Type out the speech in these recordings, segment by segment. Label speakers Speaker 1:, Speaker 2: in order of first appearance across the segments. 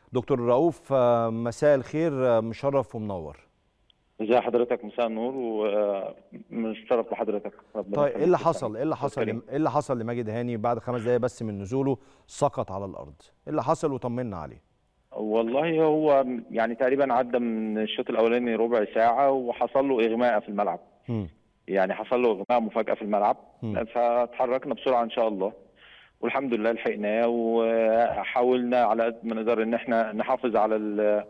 Speaker 1: دكتور رؤوف آه، مساء الخير آه، مشرف ومنور
Speaker 2: ازي حضرتك مساء النور ومشرف بحضرتك ربنا
Speaker 1: طيب ايه
Speaker 2: يخليك
Speaker 1: اللي
Speaker 2: يا
Speaker 1: حصل
Speaker 2: فندم.
Speaker 1: ايه اللي حصل
Speaker 2: كريم.
Speaker 1: ايه اللي حصل لماجد هاني بعد خمس دقايق بس من نزوله سقط على الارض ايه اللي حصل وطمنا عليه
Speaker 2: والله هو يعني تقريبا عدى من الشوط الاولاني ربع ساعه وحصل له اغماء في الملعب
Speaker 1: مم.
Speaker 2: يعني حصل له اغماء مفاجاه في الملعب
Speaker 1: مم.
Speaker 2: فتحركنا بسرعه ان شاء الله والحمد لله لحقناه وحاولنا على قد ما نقدر ان احنا نحافظ على ال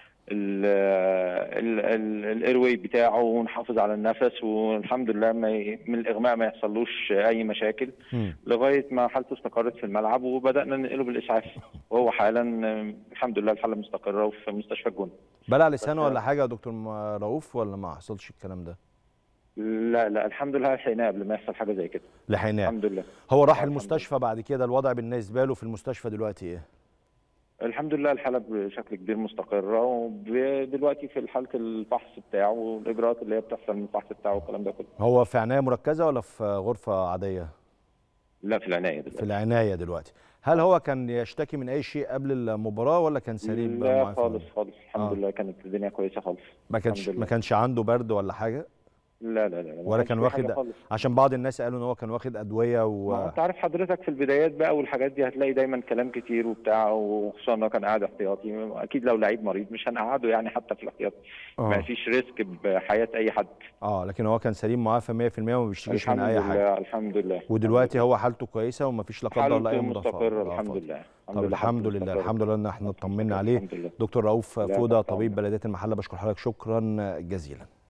Speaker 2: الايرواي بتاعه ونحافظ على النفس والحمد لله ما ي... من الاغماء ما يحصلوش اي مشاكل
Speaker 1: مم.
Speaker 2: لغايه ما حالته استقرت في الملعب وبدانا ننقله بالاسعاف وهو حالا آه، الحمد لله الحاله مستقره وفي مستشفى الجونه
Speaker 1: بلع لسانه
Speaker 2: بس-
Speaker 1: ولا حاجه يا دكتور م- رؤوف ولا ما حصلش الكلام ده
Speaker 2: لا لا الحمد لله لحقناه قبل ما يحصل حاجه زي كده
Speaker 1: لحقناه
Speaker 2: الحمد لله
Speaker 1: هو راح
Speaker 2: الحمد
Speaker 1: المستشفى بعد كده الوضع بالنسبه له في المستشفى دلوقتي ايه
Speaker 2: الحمد لله الحاله بشكل كبير مستقره ودلوقتي في حاله الفحص بتاعه والاجراءات اللي هي بتحصل من الفحص بتاعه والكلام ده كله
Speaker 1: هو في عنايه مركزه ولا في غرفه عاديه
Speaker 2: لا في العنايه
Speaker 1: في
Speaker 2: دلوقتي
Speaker 1: العنايه دلوقتي هل هو كان يشتكي من اي شيء قبل المباراه ولا كان سليم
Speaker 2: لا
Speaker 1: معافى؟
Speaker 2: خالص خالص الحمد
Speaker 1: آه.
Speaker 2: لله كانت الدنيا كويسه خالص
Speaker 1: ما كانش
Speaker 2: الحمد
Speaker 1: ما
Speaker 2: لله.
Speaker 1: كانش عنده برد ولا حاجه
Speaker 2: لا لا لا ما
Speaker 1: ولا
Speaker 2: كانش
Speaker 1: كان
Speaker 2: في حاجة
Speaker 1: واخد
Speaker 2: خالص.
Speaker 1: عشان بعض الناس قالوا ان هو كان واخد ادويه
Speaker 2: ما
Speaker 1: و
Speaker 2: انت عارف حضرتك في البدايات بقى والحاجات دي هتلاقي دايما كلام كتير وبتاع وخصوصا انه كان قاعد احتياطي اكيد لو لعيب مريض مش هنقعده يعني حتى في الاحتياطي ما
Speaker 1: اه
Speaker 2: فيش ريسك بحياه اي حد
Speaker 1: اه لكن هو كان سليم معافى 100% وما بيشتكيش من
Speaker 2: الحمد
Speaker 1: اي
Speaker 2: لله
Speaker 1: حاجه
Speaker 2: الحمد لله
Speaker 1: ودلوقتي هو حالته كويسه وما فيش لا قدر الله اي
Speaker 2: حالته
Speaker 1: مضاعفات
Speaker 2: مستقره
Speaker 1: مضاعفات.
Speaker 2: الحمد لله
Speaker 1: طب الحمد لله
Speaker 2: مستقرة.
Speaker 1: الحمد لله ان احنا اطمنا عليه
Speaker 2: الحمد لله
Speaker 1: دكتور رؤوف
Speaker 2: لا،
Speaker 1: فوده
Speaker 2: تحت
Speaker 1: طبيب
Speaker 2: أمرك.
Speaker 1: بلديه المحله بشكر حضرتك شكرا جزيلا